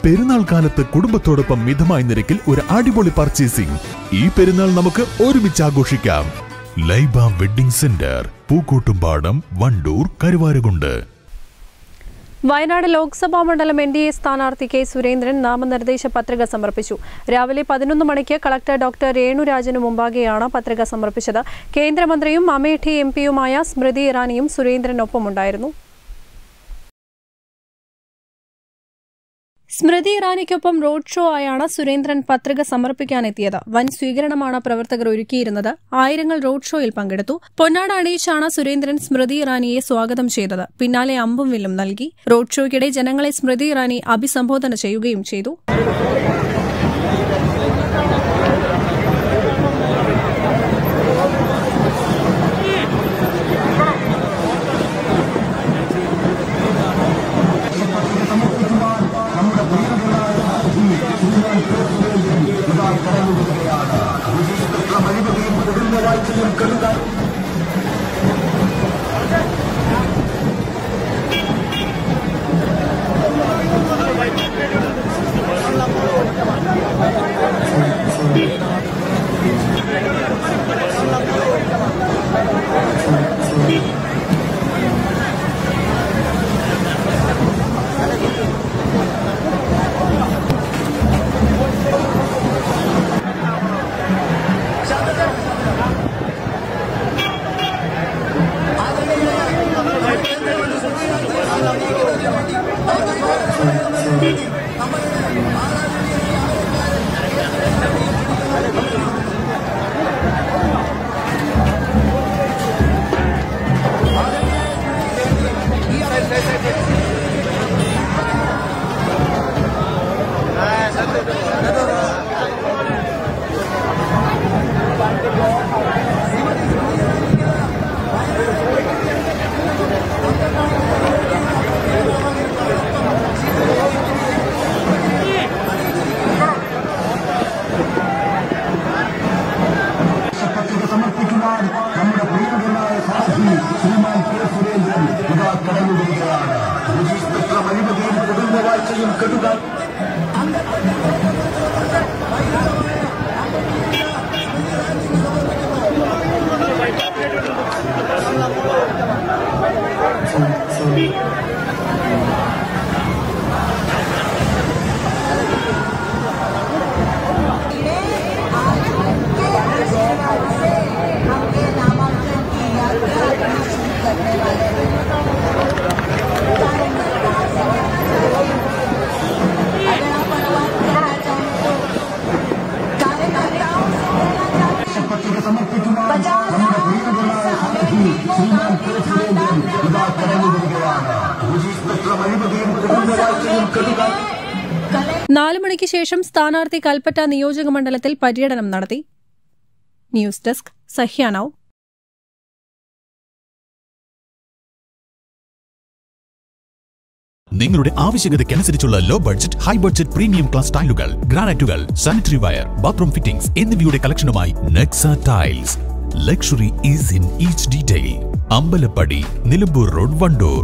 പെരുന്നാൾ കാലത്ത് കുടുംബത്തോടൊപ്പം മിതമായ നിരക്കിൽ ഒരു അടിപൊളി പർച്ചേസിംഗ് ഈ പെരുന്നാൾ നമുക്ക് ഒരുമിച്ച് ആഘോഷിക്കാം ലൈബ വെഡിംഗ് സെന്റർ പൂക്കോട്ടുംപാടം വണ്ടൂർ കരുവാരകുണ്ട് വയനാട് ലോക്സഭാ മണ്ഡലം എൻ ഡി എ സ്ഥാനാർത്ഥി കെ സുരേന്ദ്രൻ നാമനിർദ്ദേശ പത്രിക സമർപ്പിച്ചു രാവിലെ പതിനൊന്ന് മണിക്ക് കളക്ടർ ഡോക്ടർ രേണുരാജന് മുമ്പാകെയാണ് പത്രിക സമർപ്പിച്ചത് കേന്ദ്രമന്ത്രിയും അമേഠി എം പിയുമായ സ്മൃതി ഇറാനിയും സുരേന്ദ്രനൊപ്പമുണ്ടായിരുന്നു സ്മൃതി ഇറാനിക്കൊപ്പം റോഡ് ഷോ ആയാണ് സുരേന്ദ്രൻ പത്രിക സമർപ്പിക്കാനെത്തിയത് വൻ സ്വീകരണമാണ് പ്രവർത്തകർ ഒരുക്കിയിരുന്നത് ആയിരങ്ങൾ റോഡ് ഷോയിൽ പങ്കെടുത്തു പൊന്നാട അണിയിച്ചാണ് സുരേന്ദ്രൻ സ്മൃതി ഇറാനിയെ സ്വാഗതം ചെയ്തത് പിന്നാലെ അമ്പും വില്ലും നൽകി റോഡ് ഷോയ്ക്കിടെ ജനങ്ങളെ സ്മൃതി ഇറാനി അഭിസംബോധന ചെയ്യുകയും ചെയ്തു പത്രിക സമർപ്പിക്കുവാൻ നമ്മുടെ പ്രിയങ്കരനായ സാക്ഷി ശ്രീമാൻ കെ സുരേന്ദ്രൻ ഇതാ കടന്നു വരികയാണ് രജിസ്റ്റർ പത്രം അഴിമതിയും കുടുംബവാഴ്ചയും കെടുക हमने नामांकन की यात्रा शुरू करने वाले अगर आप अनुवाद करना चाहें तो कार्यकर्ताओं से कहना चाहते പത്രിക സമർപ്പിക്കുവാൻ നമ്മുടെ പ്രിയങ്കരനായ സാക്ഷി ശ്രീമാൻ കെ സുരേന്ദ്രൻ ഇതാ കടന്നു വരികയാണ് രജിസ്റ്റർ പത്രം അഴിമതിയും കുടുംബവാഴ്ചയും കെടുക നാല് മണിക്ക് ശേഷം സ്ഥാനാർത്ഥി കൽപ്പറ്റ നിയോജക മണ്ഡലത്തിൽ പര്യടനം നടത്തി ന്യൂസ് ഡെസ്ക് സഹ്യാനൌ നിങ്ങളുടെ ആവശ്യകതയ്ക്കനുസരിച്ചുള്ള low budget high budget premium class ടൈലുകൾ ഗ്രാനൈറ്റുകൾ സാനിറ്ററി വയർ ബാത്റൂം ഫിറ്റിംഗ്സ് എന്നിവയുടെ കളക്ഷനുമായി Nexa tiles luxury is in each detail Ambalappadi Nilambur road Wandoor